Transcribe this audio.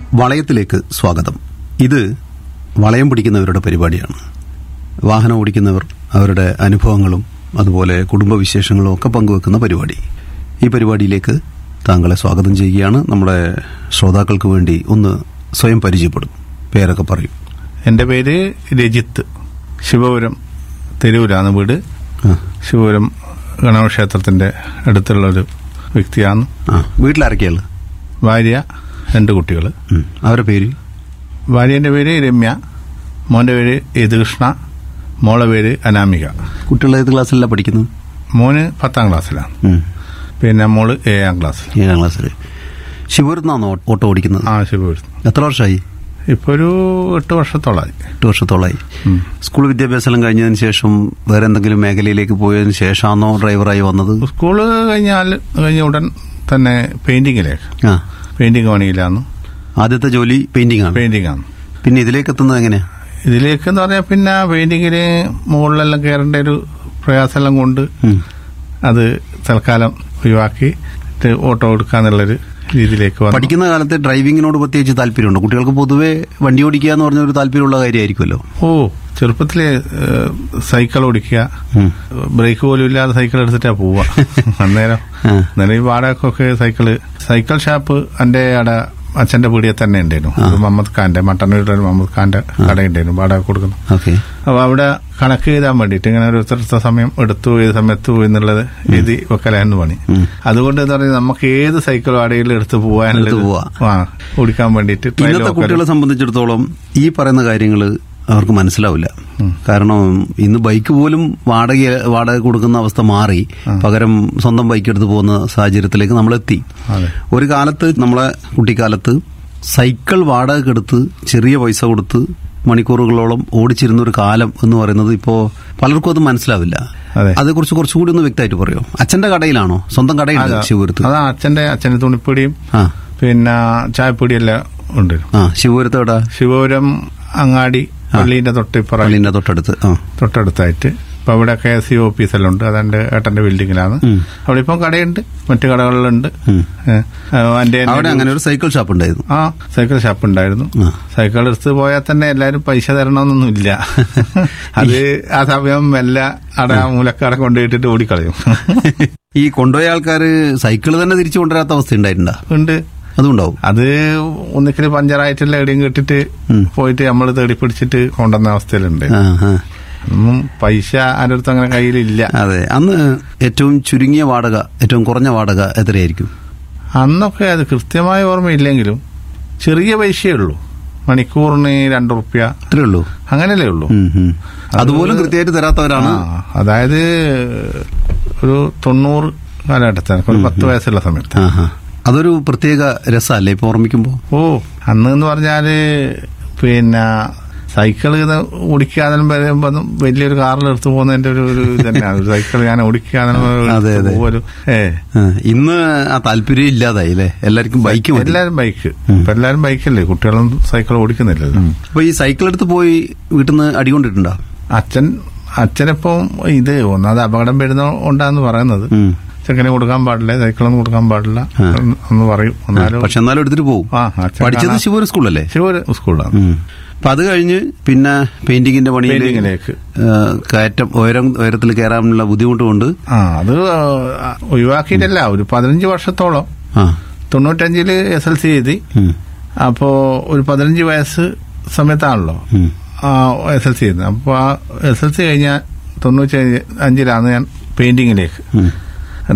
വളയത്തിലേക്ക് സ്വാഗതം ഇത് വളയം പിടിക്കുന്നവരുടെ പരിപാടിയാണ് വാഹനം ഓടിക്കുന്നവർ അവരുടെ അനുഭവങ്ങളും അതുപോലെ കുടുംബവിശേഷങ്ങളും ഒക്കെ പങ്കുവെക്കുന്ന പരിപാടി ഈ പരിപാടിയിലേക്ക് താങ്കളെ സ്വാഗതം ചെയ്യുകയാണ് നമ്മുടെ ശ്രോതാക്കൾക്ക് വേണ്ടി ഒന്ന് സ്വയം പരിചയപ്പെടും പേരൊക്കെ പറയും എൻ്റെ പേര് രജിത്ത് ശിവപുരം തെരുവിലാണ് വീട് ആ, ശിവപുരം ഗണപക്ഷേത്രത്തിൻ്റെ അടുത്തുള്ള ഒരു വ്യക്തിയാണ് ആ വീട്ടിലാരൊക്കെയാണ് ഭാര്യ രണ്ട് കുട്ടികൾ ഉം, അവരുടെ പേര് ഭാര്യേൻ്റെ പേര് രമ്യ മോൻ്റെ പേര് യദുകൃഷ്ണ മോളെ പേര് അനാമിക കുട്ടികൾ ഏത് ക്ലാസ്സിലാണ് പഠിക്കുന്നത് മോന് പത്താം ക്ലാസ്സിലാണ് ഉം, പിന്നെ മോള് ഏഴാം ക്ലാസ്സിൽ ഏഴാം ക്ലാസ്സിൽ ശിവപുരത്തുനിന്നാണോ ഓട്ടോ ഓടിക്കുന്നത് ആ ശിവപുരം എത്ര വർഷമായി ഇപ്പോൾ ഒരു എട്ട് വർഷത്തോളമായി എട്ട് വർഷത്തോളമായി ഉം. സ്കൂൾ വിദ്യാഭ്യാസം കഴിഞ്ഞതിന് ശേഷം വേറെ എന്തെങ്കിലും മേഖലയിലേക്ക് പോയതിനു ശേഷമാണോ ഡ്രൈവറായി വന്നത് സ്കൂള് കഴിഞ്ഞാൽ കഴിഞ്ഞ ഉടൻ തന്നെ പെയിന്റിങ്ങിലേക്ക് ആ പെയിന്റിങ് പണിയിലാണ് ആദ്യത്തെ ജോലി പെയിന്റിംഗ് ആണ് പെയിന്റിംഗ് ആണ് പിന്നെ ഇതിലേക്ക് എത്തുന്നത് എങ്ങനെയാ ഇതിലേക്ക് എന്ന് പറഞ്ഞാൽ പിന്നെ പെയിന്റിങ്ങിന് മുകളിലെല്ലാം കയറേണ്ട ഒരു പ്രയാസമെല്ലാം കൊണ്ട് ഉം. അത് തൽക്കാലം ഒഴിവാക്കി ഇത് ഓട്ടോ എടുക്കാന്നുള്ളൊരു രീതിയിലേക്ക് വന്നു പഠിക്കുന്ന കാലത്ത് ഡ്രൈവിങ്ങിനോട് പ്രത്യേകിച്ച് താല്പര്യമുണ്ട് കുട്ടികൾക്ക് പൊതുവെ വണ്ടി ഓടിക്കുക എന്ന് പറഞ്ഞ ഒരു താല്പര്യമുള്ള കാര്യമായിരിക്കുമല്ലോ ഓ ചെറുപ്പത്തില് ഏഹ്, സൈക്കിൾ ഓടിക്കുക ഉം. ബ്രേക്ക് പോലും ഇല്ലാതെ സൈക്കിൾ എടുത്തിട്ടാ പോവുക അന്നേരം ആ. അന്നേരം ഈ വാടകക്കൊക്കെ സൈക്കിള് സൈക്കിൾ ഷാപ്പ് എന്റെ അവിടെ അച്ഛന്റെ പീടിയെ തന്നെ ഉണ്ടായിരുന്നു ഒരു മുഹമ്മദ് ഖാന്റെ മട്ടന്നൂരിലെ ഒരു മുഹമ്മദ് ഖാന്റെ കടയുണ്ടായിരുന്നു വാടക കൊടുക്കുന്നു ഓക്കെ അപ്പൊ അവിടെ കണക്ക് എഴുതാൻ വേണ്ടിയിട്ട് ഇങ്ങനെ ഒരു ഇത്ര സമയം എടുത്തു ഏത് സമയത്ത് പോയി എന്നുള്ളത് എഴുതി വെക്കലായിരുന്നു പണി ഉം. അതുകൊണ്ട് എന്താ പറയുക നമുക്ക് ഏത് സൈക്കിൾ വാടകയിൽ എടുത്ത് പോകാനുള്ളത് എടുത്ത് പോവാ. ആ ഓടിക്കാൻ വേണ്ടിയിട്ട് trial ഇന്നത്തെ വെക്കലും. കുട്ടികളെ സംബന്ധിച്ചിടത്തോളം ഈ പറയുന്ന കാര്യങ്ങൾ അവർക്ക് മനസ്സിലാവില്ല കാരണം ഇന്ന് ബൈക്ക് പോലും വാടക വാടക കൊടുക്കുന്ന അവസ്ഥ മാറി പകരം സ്വന്തം ബൈക്ക് എടുത്ത് പോകുന്ന സാഹചര്യത്തിലേക്ക് നമ്മൾ എത്തി അതെ ഒരു കാലത്ത് നമ്മളെ കുട്ടിക്കാലത്ത് സൈക്കിൾ വാടകയ്ക്കെടുത്ത് ചെറിയ പൈസ കൊടുത്ത് മണിക്കൂറുകളോളം ഓടിച്ചിരുന്ന ഒരു കാലം എന്ന് പറയുന്നത് ഇപ്പോ പലർക്കും അത് മനസ്സിലാവില്ല അതെ. അതേക്കുറിച്ച് കുറച്ചുകൂടി ഒന്ന് വ്യക്തമായിട്ട് പറയോ അച്ഛന്റെ കടയിലാണോ സ്വന്തം കടയിലാണ് അതാ. ശിവപുരത്ത് അതാ അച്ഛന്റെ അച്ഛന്റെ തുണിപ്പൊടിയും ആ പിന്നെ ചായപ്പൊടിയെല്ലാം ഉണ്ട് ആ ശിവപുരത്ത് എവിടെ ശിവപുരം അങ്ങാടി പള്ളീന്റെ തൊട്ടിപ്പുറം പള്ളിന്റെ തൊട്ടടുത്ത് ആ തൊട്ടടുത്തായിട്ട് ഇപ്പൊ അവിടെ കെ എസ് സി ഓഫീസെല്ലാം ഉണ്ട് അതെന്റെ ഏട്ടന്റെ ബിൽഡിങ്ങിലാണ് ഉം. അവിടെ ഇപ്പം കടയുണ്ട് മറ്റു കടകളിലുണ്ട് ഉം. ഏഹ്, എന്റെ തന്നെ അവിടെ അങ്ങനെ ഒരു സൈക്കിൾ ഷാപ്പ് ഉണ്ടായിരുന്നു ആ സൈക്കിൾ ഷാപ്പ് ഉണ്ടായിരുന്നു ആ. സൈക്കിൾ എടുത്ത് പോയാൽ തന്നെ എല്ലാരും പൈസ തരണമെന്നൊന്നും ഇല്ല അത് ആ സമയം മെല്ലെ അട മൂലക്കാടെ കൊണ്ടുപോയിട്ടിട്ട് ഓടിക്കളയും ഈ കൊണ്ടുപോയ ആൾക്കാര് സൈക്കിൾ തന്നെ തിരിച്ചു കൊണ്ടുവരാത്ത അവസ്ഥ ഉണ്ടായിട്ടുണ്ടോ ഉണ്ട് അതുണ്ടാവും അത് ഒന്നിക്കല് പഞ്ചറായിട്ടുള്ള എവിടെയും കെട്ടിട്ട് ഉം. പോയിട്ട് നമ്മൾ തേടി പിടിച്ചിട്ട് കൊണ്ടുവന്ന അവസ്ഥയിലുണ്ട് ആ, ആ. ഒന്നും പൈസ ആരുടെ അടുത്ത് അങ്ങനെ കയ്യിലില്ല അതെ അന്ന് ഏറ്റവും ചുരുങ്ങിയ വാടക ഏറ്റവും കുറഞ്ഞ വാടക എത്രയായിരിക്കും അന്നൊക്കെ അത് കൃത്യമായ ഓർമ്മയില്ലെങ്കിലും ചെറിയ പൈസയേ ഉള്ളൂ മണിക്കൂറിന് രണ്ട് റുപ്യ അത്രേ ഉള്ളൂ അങ്ങനെയല്ലേ ഉള്ളൂ ഉം, ഉം. അതുപോലും കൃത്യമായിട്ട് തരാത്തവരാണ് ആ, അതായത് ഒരു തൊണ്ണൂറ് കാലഘട്ടത്തിൽ ഒരു പത്ത് വയസ്സുള്ള സമയത്ത് ആ, ആ. അതൊരു പ്രത്യേക രസമല്ലേ ഇപ്പൊ ഓർമ്മിക്കുമ്പോ ഓ അന്ന് എന്ന് പറഞ്ഞാല് പിന്നെ സൈക്കിൾ ഇത് ഓടിക്കാതെ വരുമ്പോ വലിയൊരു കാറിൽ എടുത്തു പോകുന്നതിന്റെ ഒരു ഒരു ഇത് തന്നെയാണ് ഒരു സൈക്കിൾ ഞാൻ ഓടിക്കാതെ അതെ, അതെ. ഒരു ഏ ആ, ഇന്ന് ആ താല്പര്യം ഇല്ലാതായി അല്ലേ എല്ലാവർക്കും ബൈക്ക് മതി എല്ലാരും ബൈക്ക് ഇപ്പൊ എല്ലാരും ബൈക്കല്ലേ കുട്ടികളൊന്നും സൈക്കിൾ ഓടിക്കുന്നില്ലല്ലോ അപ്പൊ ഈ സൈക്കിൾ എടുത്ത് പോയി വീട്ടിൽ നിന്ന് അടികൊണ്ടിട്ടുണ്ടോ അച്ഛൻ അച്ഛനിപ്പം ഇത് ഒന്നാമത് അപകടം വരുന്ന ഉണ്ടാന്ന് പറയുന്നത് ഉം. ചെക്കനെ കൊടുക്കാൻ പാടില്ല സൈക്കിളൊന്നും കൊടുക്കാൻ പാടില്ല എന്ന് എന്ന് പറയും എന്നാലും പക്ഷെ എന്നാലും എടുത്തിട്ട് പോകും ആ അച്ഛൻ പഠിച്ചത് കാണാൻ- ശിവപുരം സ്കൂളല്ലേ ശിവപുരം സ്കൂളിലാണ് ഉം. അപ്പൊ അത് കഴിഞ്ഞ് പിന്നെ പെയിന്റിങ്ങിന്റെ പണിയിൽ പെയിന്റിങ്ങിലേക്ക്. കയറ്റം ഉയരം ഉയരത്തിൽ കയറാനുള്ള ബുദ്ധിമുട്ട് കൊണ്ട് ആ അത് ആ, ഒഴിവാക്കിയിട്ടല്ല ഒരു പതിനഞ്ച് വർഷത്തോളം ആ തൊണ്ണൂറ്റഞ്ചില് എസ് എൽ സി എഴുതി ഉം. അപ്പോ ഒരു പതിനഞ്ച് വയസ്സ് സമയത്താണല്ലോ ഉം. എസ് എൽ സി ചെയ്യുന്നത് അപ്പോൾ ആ എസ് എൽ സി കഴിഞ്ഞാൽ തൊണ്ണൂറ്റി അഞ്ചിലാണ് ഞാൻ പെയിന്റിങ്ങിലേക്ക് ഉം.